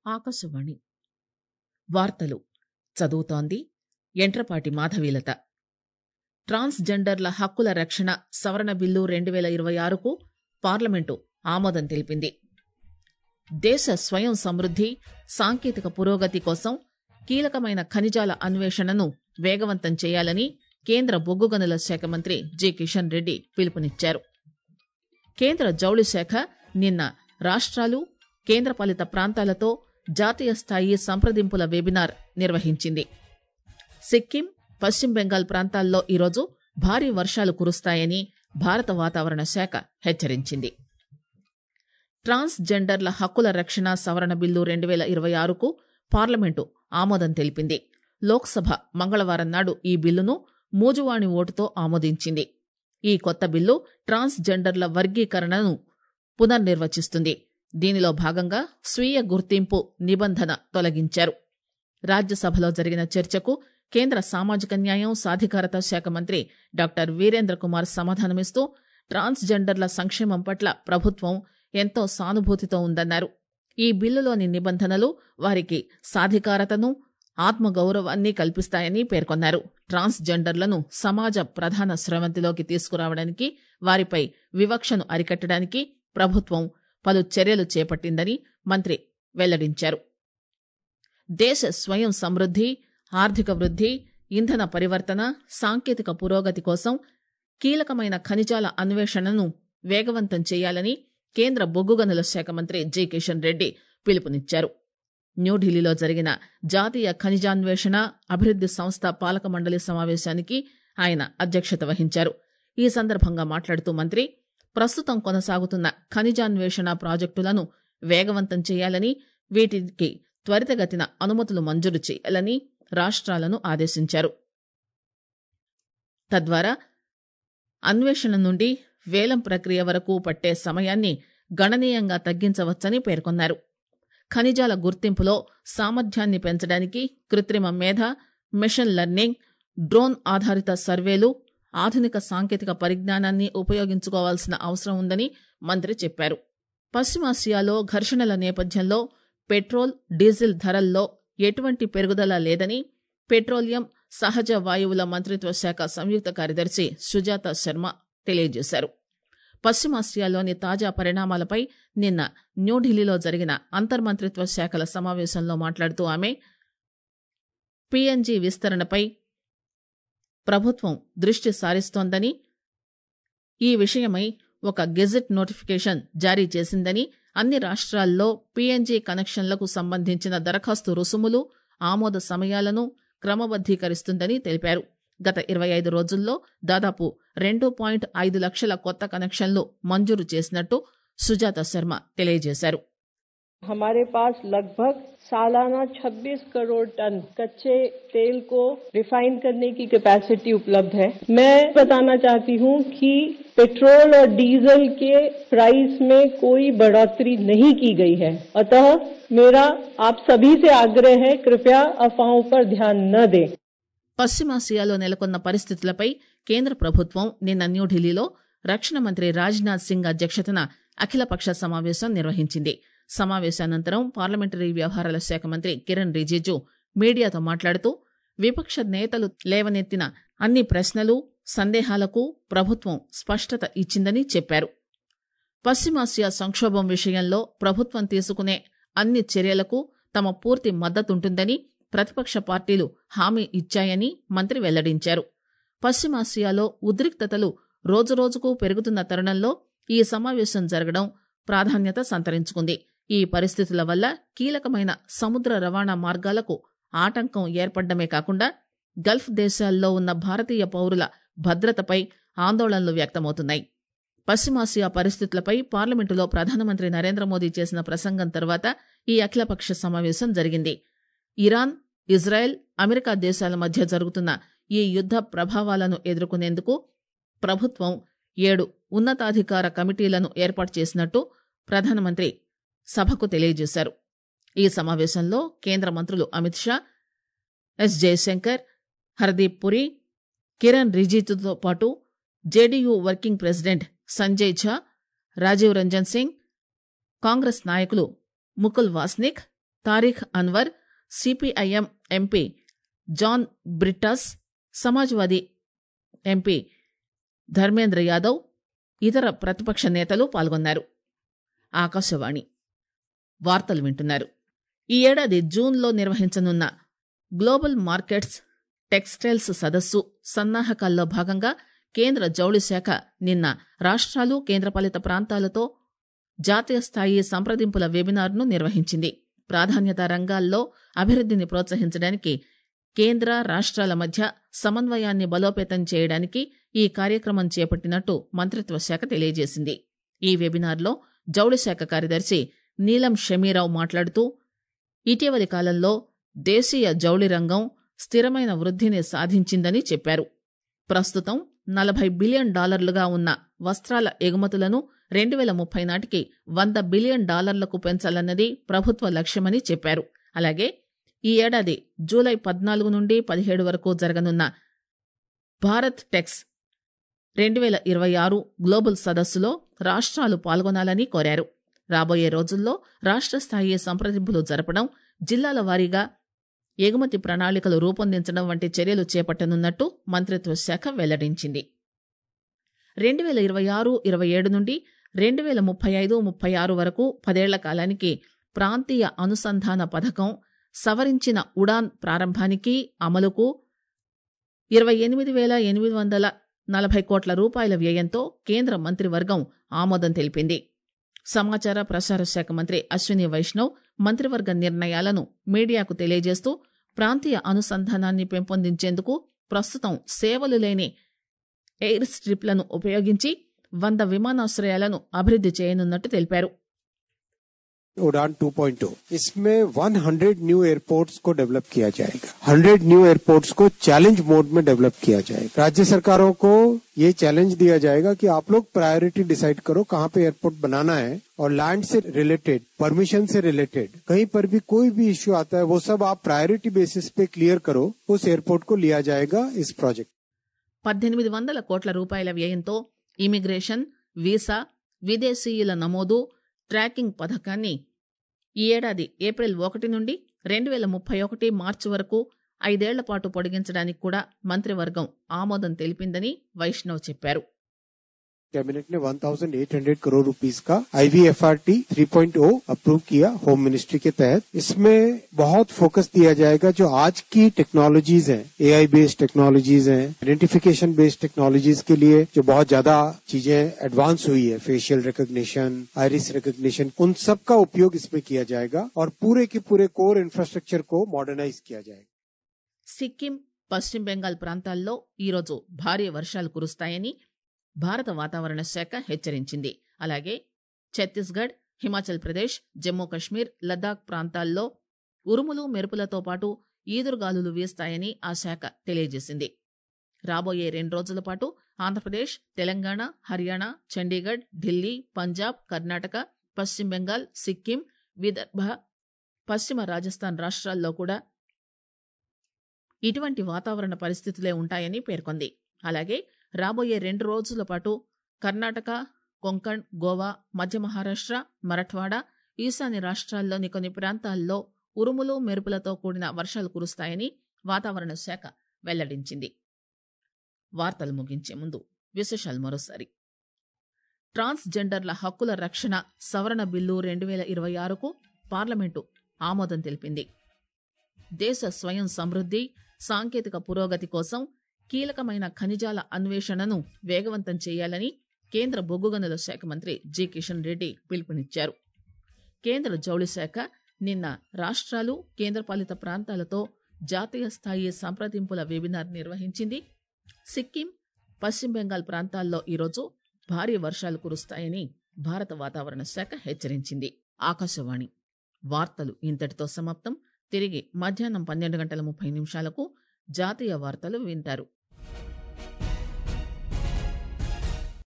ఆకాశవాణి వార్తలు చదువుతోంది యంట్రపాటి మాధవీలత ట్రాన్స్ జెండర్ల హక్కుల రక్షణ సవరణ బిల్లు రెండు పేల ఇరవై ఆరుకు పార్లమెంటు ఆమోదం తెలిపింది దేశ స్వయం సమృద్ది సాంకేతిక పురోగతి కోసం కీలకమైన ఖనిజాల అన్వేషణను వేగవంతం చేయాలని కేంద్ర బొగ్గు గనుల శాఖ మంత్రి జి కిషన్ రెడ్డి పిలుపునిచ్చారు కేంద్ర జౌళి శాఖ నిన్న రాష్ట్రాలు కేంద్రపాలిత ప్రాంతాలతో జాతీయ స్థాయి సంప్రదింపుల వెబినార్ నిర్వహించింది సిక్కిం పశ్చిమ బెంగాల్ ప్రాంతాల్లో ఈరోజు భారీ వర్షాలు కురుస్తాయని భారత వాతావరణ శాఖ హెచ్చరించింది ట్రాన్స్ జెండర్ల హక్కుల రక్షణ సవరణ బిల్లు రెండు పేల ఇరవై ఆరుకు పార్లమెంటు ఆమోదం తెలిపింది లోక్సభ మంగళవారం నాడు ఈ బిల్లును మూజువాణి ఓటుతో ఆమోదించింది ఈ కొత్త బిల్లు ట్రాన్స్ జెండర్ల వర్గీకరణను పునర్నిర్వచిస్తుంది దీనిలో భాగంగా స్వీయ గుర్తింపు నిబంధన తొలగించారు రాజ్యసభలో జరిగిన చర్చకు కేంద్ర సామాజిక న్యాయం సాధికారత శాఖ మంత్రి డాక్టర్ వీరేంద్ర కుమార్ సమాధానమిస్తూ ట్రాన్స్ జెండర్ల సంక్షేమం పట్ల ప్రభుత్వం ఎంతో సానుభూతితో ఉందన్నారు ఈ బిల్లులోని నిబంధనలు వారికి సాధికారతను ఆత్మగౌరవాన్ని కల్పిస్తాయని పేర్కొన్నారు ట్రాన్స్ జెండర్లను సమాజ ప్రధాన స్రవంతిలోకి తీసుకురావడానికి వారిపై వివక్షను అరికట్టడానికి ప్రభుత్వం పలు చర్యలు చేపట్టిందని మంత్రి వెల్లడించారు దేశ స్వయం సమృద్ది ఆర్థిక వృద్ది ఇంధన పరివర్తన సాంకేతిక పురోగతి కోసం కీలకమైన ఖనిజాల అన్వేషణను వేగవంతం చేయాలని కేంద్ర బొగ్గు గనుల శాఖ మంత్రి జి కిషన్ రెడ్డి పిలుపునిచ్చారు న్యూఢిల్లీలో జరిగిన జాతీయ ఖనిజాన్వేషణ అభివృద్ది సంస్థ పాలక మండలి సమావేశానికి ఆయన అధ్యక్షత వహించారు ఈ సందర్భంగా మాట్లాడుతూ మంత్రి ప్రస్తుతం కొనసాగుతున్న ఖనిజాన్వేషణ ప్రాజెక్టులను వేగవంతం చేయాలని వీటికి త్వరితగతిన అనుమతులు మంజూరు చేయాలని రాష్ట్రాలను ఆదేశించారు తద్వారా అన్వేషణ నుండి వేలం ప్రక్రియ వరకు పట్టే సమయాన్ని గణనీయంగా తగ్గించవచ్చని పేర్కొన్నారు ఖనిజాల గుర్తింపులో సామర్థ్యాన్ని పెంచడానికి కృత్రిమ మేధ మెషిన్ లెర్నింగ్ డ్రోన్ ఆధారిత సర్వేలు ఆధునిక సాంకేతిక పరిజ్ఞానాన్ని ఉపయోగించుకోవాల్సిన అవసరం ఉందని మంత్రి చెప్పారు పశ్చిమాసియాలో ఘర్షణల నేపథ్యంలో పెట్రోల్ డీజిల్ ధరల్లో ఎటువంటి పెరుగుదల లేదని పెట్రోలియం సహజ వాయువుల మంత్రిత్వ శాఖ సంయుక్త కార్యదర్శి సుజాత శర్మ తెలియజేశారు పశ్చిమాసియాలోని తాజా పరిణామాలపై నిన్న న్యూఢిల్లీలో జరిగిన అంతర్మంత్రిత్వ శాఖల సమావేశంలో మాట్లాడుతూ ఆమె పీఎన్జీ విస్తరణపై ప్రభుత్వం దృష్టి సారిస్తోందని ఈ విషయమై ఒక గెజెట్ నోటిఫికేషన్ జారీ చేసిందని అన్ని రాష్ట్రాల్లో పీఎన్జీ కనెక్షన్లకు సంబంధించిన దరఖాస్తు రుసుములు ఆమోద సమయాలను క్రమబద్దీకరిస్తుందని తెలిపారు గత ఇరవై ఐదు రోజుల్లో దాదాపు రెండు పాయింట్ ఐదు లక్షల కొత్త కనెక్షన్లు మంజూరు చేసినట్టు సుజాత శర్మ తెలియజేశారు हमारे पास लगभग सालाना 26 करोड़ टन कच्चे तेल को रिफाइन करने की कैपेसिटी उपलब्ध है मैं बताना चाहती हूं कि पेट्रोल और डीजल के प्राइस में कोई बढ़ोतरी नहीं की गई है अतः मेरा आप सभी से आग्रह है कृपया अफवाहों पर ध्यान न दें పశ్చిమాసియాలో నెలకొన్న పరిస్థితులపై కేంద్ర ప్రభుత్వం నిన్న న్యూఢిల్లీలో రక్షణ మంత్రి రాజ్నాథ్ సింగ్ అధ్యక్షతన అఖిలపక్ష సమావేశం నిర్వహించింది సమావేశానంతరం పార్లమెంటరీ వ్యవహారాల శాఖ మంత్రి కిరణ్ రిజిజు మీడియాతో మాట్లాడుతూ విపక్ష నేతలు లేవనెత్తిన అన్ని ప్రశ్నలు సందేహాలకు ప్రభుత్వం స్పష్టత ఇచ్చిందని చెప్పారు పశ్చిమాసియా సంక్షోభం విషయంలో ప్రభుత్వం తీసుకునే అన్ని చర్యలకు తమ పూర్తి మద్దతుంటుందని ప్రతిపక్ష పార్టీలు హామీ ఇచ్చాయని మంత్రి వెల్లడించారు పశ్చిమాసియాలో ఉద్రిక్తతలు రోజురోజుకు పెరుగుతున్న తరుణంలో ఈ సమావేశం జరగడం ప్రాధాన్యత సంతరించుకుంది ఈ పరిస్థితుల వల్ల కీలకమైన సముద్ర రవాణా మార్గాలకు ఆటంకం ఏర్పడమే కాకుండా గల్ఫ్ దేశాల్లో ఉన్న భారతీయ పౌరుల భద్రతపై ఆందోళనలు వ్యక్తమవుతున్నాయి పశ్చిమాసియా పరిస్థితులపై పార్లమెంటులో ప్రధానమంత్రి నరేంద్ర మోదీ చేసిన ప్రసంగం తర్వాత ఈ అఖిలపక్ష సమావేశం జరిగింది ఇరాన్ ఇజ్రాయెల్ అమెరికా దేశాల మధ్య జరుగుతున్న ఈ యుద్ద ప్రభావాలను ఎదుర్కొనేందుకు ప్రభుత్వం ఏడు ఉన్నతాధికార కమిటీలను ఏర్పాటు చేసినట్టు ప్రధానమంత్రి సభకు తెలియజేశారు ఈ సమావేశంలో కేంద్ర మంత్రులు అమిత్ షా ఎస్ జయశంకర్ హర్దీప్ పురి కిరణ్ రిజిజుతో పాటు JDU working president Sanjay Jha Rajiv Ranjan Singh Congress నాయకులు Mukul Wasnik Tariq Anwar CPIM MP John Brittas Samajwadi MP Dharmendra Yadav ఇతర ప్రతిపక్ష నేతలు పాల్గొన్నారు ఆకాశవాణి వార్తలు వింటున్నారు ఈ ఏడాది జూన్లో నిర్వహించనున్న గ్లోబల్ మార్కెట్స్ టెక్స్టైల్స్ సదస్సు సన్నాహకాల్లో భాగంగా కేంద్ర జౌళి శాఖ నిన్న రాష్ట్రాలు కేంద్రపాలిత ప్రాంతాలతో జాతీయ స్థాయి సంప్రదింపుల వెబినార్ను నిర్వహించింది ప్రాధాన్యత రంగాల్లో అభివృద్ధిని ప్రోత్సహించడానికి కేంద్ర రాష్ట్రాల మధ్య సమన్వయాన్ని బలోపేతం చేయడానికి ఈ కార్యక్రమం చేపట్టినట్టు మంత్రిత్వ శాఖ తెలియజేసింది ఈ వెబినార్లో జౌళి శాఖ కార్యదర్శి నీలం షమీరావు మాట్లాడుతూ ఇటీవలి కాలంలో దేశీయ జౌళి రంగం స్థిరమైన వృద్ధిని సాధించిందని చెప్పారు ప్రస్తుతం నలభై బిలియన్ డాలర్లుగా ఉన్న వస్త్రాల ఎగుమతులను రెండు వేల ముప్పై నాటికి వంద బిలియన్ డాలర్లకు పెంచాలన్నది ప్రభుత్వ లక్ష్యమని చెప్పారు అలాగే ఈ ఏడాది జూలై పద్నాలుగు నుండి పదిహేడు వరకు జరగనున్న భారత్ టెక్స్ రెండు వేల ఇరవై ఆరు గ్లోబల్ సదస్సులో రాష్ట్రాలు పాల్గొనాలని కోరారు రాబోయే రోజుల్లో రాష్ట్ర స్థాయి సంప్రదింపులు జరపడం జిల్లాల వారీగా ఎగుమతి ప్రణాళికలు రూపొందించడం వంటి చర్యలు చేపట్టనున్నట్టు మంత్రిత్వ శాఖ వెల్లడించింది రెండు వేల ఇరవై ఆరు ఇరవై ఏడు నుండి రెండు వేల ముప్పై ఐదు ముప్పై ఆరు వరకు పదేళ్ల కాలానికి ప్రాంతీయ అనుసంధాన పథకం సవరించిన ఉడాన్ ప్రారంభానికి అమలుకు ఇరవై ఎనిమిది వేల ఎనిమిది వందల నలభై కోట్ల రూపాయల వ్యయంతో కేంద్ర మంత్రివర్గం ఆమోదం తెలిపింది సమాచార ప్రసార శాఖ మంత్రి అశ్విని వైష్ణవ్ మంత్రివర్గ నిర్ణయాలను మీడియాకు తెలియజేస్తూ ప్రాంతీయ అనుసంధానాన్ని పెంపొందించేందుకు ప్రస్తుతం సేవలు లేని ఎయిర్ స్ట్రిప్లను ఉపయోగించి వంద విమానాశ్రయాలను అభివృద్ది చేయనున్నట్టు తెలిపారు उड़ान 2.0 इसमें 100 न्यू एयरपोर्ट्स को डेवलप किया जाएगा 100 न्यू एयरपोर्ट्स को चैलेंज मोड में डेवलप किया जाएगा राज्य सरकारों को ये चैलेंज दिया जाएगा कि आप लोग प्रायोरिटी डिसाइड करो कहाँ पे एयरपोर्ट बनाना है और लैंड से रिलेटेड परमिशन से रिलेटेड कहीं पर भी कोई भी इश्यू आता है वो सब आप प्रायोरिटी बेसिस पे क्लियर करो उस एयरपोर्ट को लिया जाएगा इस प्रोजेक्ट పద్దెనిమిది వందల కోట్ల రూపాయల వ్యయంతో ఇమిగ్రేషన్ వీసా విదేశీయుల నమోదు ట్రాకింగ్ పథకాన్ని ఈ ఏడాది ఏప్రిల్ ఒకటి నుండి రెండు వేల ముప్పై ఒకటి మార్చి వరకు ఐదేళ్ల పాటు పొడిగించడానికి కూడా మంత్రివర్గం ఆమోదం తెలిపిందని వైష్ణవ్ చెప్పారు कैबिनेट ने 1,800 करोड़ रुपीस का आईवीएफआरटी 3.0 अप्रूव किया होम मिनिस्ट्री के तहत इसमें बहुत फोकस दिया जाएगा जो आज की टेक्नोलॉजीज हैं एआई बेस्ड टेक्नोलॉजीज हैं आइडेंटिफिकेशन बेस्ड टेक्नोलॉजीज के लिए जो बहुत ज्यादा चीजें एडवांस हुई है फेशियल रिकॉग्निशन आयरिस रिकॉग्निशन उन सब का उपयोग इसमें किया जाएगा और पूरे के पूरे कोर इंफ्रास्ट्रक्चर को मॉडर्नाइज किया जाएगा సిక్కిం పశ్చిమ బెంగాల్ ప్రాంతాల్లో ఈరోజు భారీ వర్షాలు కురుస్తాయని భారత వాతావరణ శాఖ హెచ్చరించింది అలాగే ఛత్తీస్గఢ్ హిమాచల్ ప్రదేశ్ జమ్మూ కశ్మీర్ లద్దాఖ్ ప్రాంతాల్లో ఉరుములు మెరుపులతో పాటు ఈదురుగాలులు వీస్తాయని ఆ శాఖ తెలియజేసింది రాబోయే రెండు రోజుల పాటు ఆంధ్రప్రదేశ్ తెలంగాణ హర్యానా చండీగఢ్ ఢిల్లీ పంజాబ్ కర్ణాటక పశ్చిమ బెంగాల్ సిక్కిం విదర్భ పశ్చిమ రాజస్థాన్ రాష్ట్రాల్లో కూడా ఇటువంటి వాతావరణ పరిస్థితులే ఉంటాయని పేర్కొంది అలాగే రాబోయే రెండు రోజుల పాటు కర్ణాటక కొంకణ్ గోవా మధ్య మహారాష్ట్ర మరఠ్వాడా ఈశాన్య రాష్ట్రాల్లోని కొన్ని ప్రాంతాల్లో ఉరుములు మెరుపులతో కూడిన వర్షాలు కురుస్తాయని వాతావరణ శాఖ వెల్లడించింది వార్తలు ముగించే ముందు విశేషాలు మరోసారి ట్రాన్స్ జెండర్ల హక్కుల రక్షణ సవరణ బిల్లు రెండు వేల ఇరవై ఆరుకు పార్లమెంటు ఆమోదం తెలిపింది దేశ స్వయం సమృద్ధి సాంకేతిక పురోగతి కోసం కీలకమైన ఖనిజాల అన్వేషణను వేగవంతం చేయాలని కేంద్ర బొగ్గు గనుల శాఖ మంత్రి జి కిషన్ రెడ్డి పిలుపునిచ్చారు కేంద్ర జౌళి శాఖ నిన్న రాష్ట్రాలు కేంద్రపాలిత ప్రాంతాలతో జాతీయ స్థాయి సంప్రదింపుల వెబినార్ నిర్వహించింది సిక్కిం పశ్చిమ బెంగాల్ ప్రాంతాల్లో ఈరోజు భారీ వర్షాలు కురుస్తాయని భారత వాతావరణ శాఖ హెచ్చరించింది ఆకాశవాణి వార్తలు ఇంతటితో సమాప్తం తిరిగి మధ్యాహ్నం పన్నెండు గంటల ముప్పై నిమిషాలకు జాతీయ వార్తలు వింటారు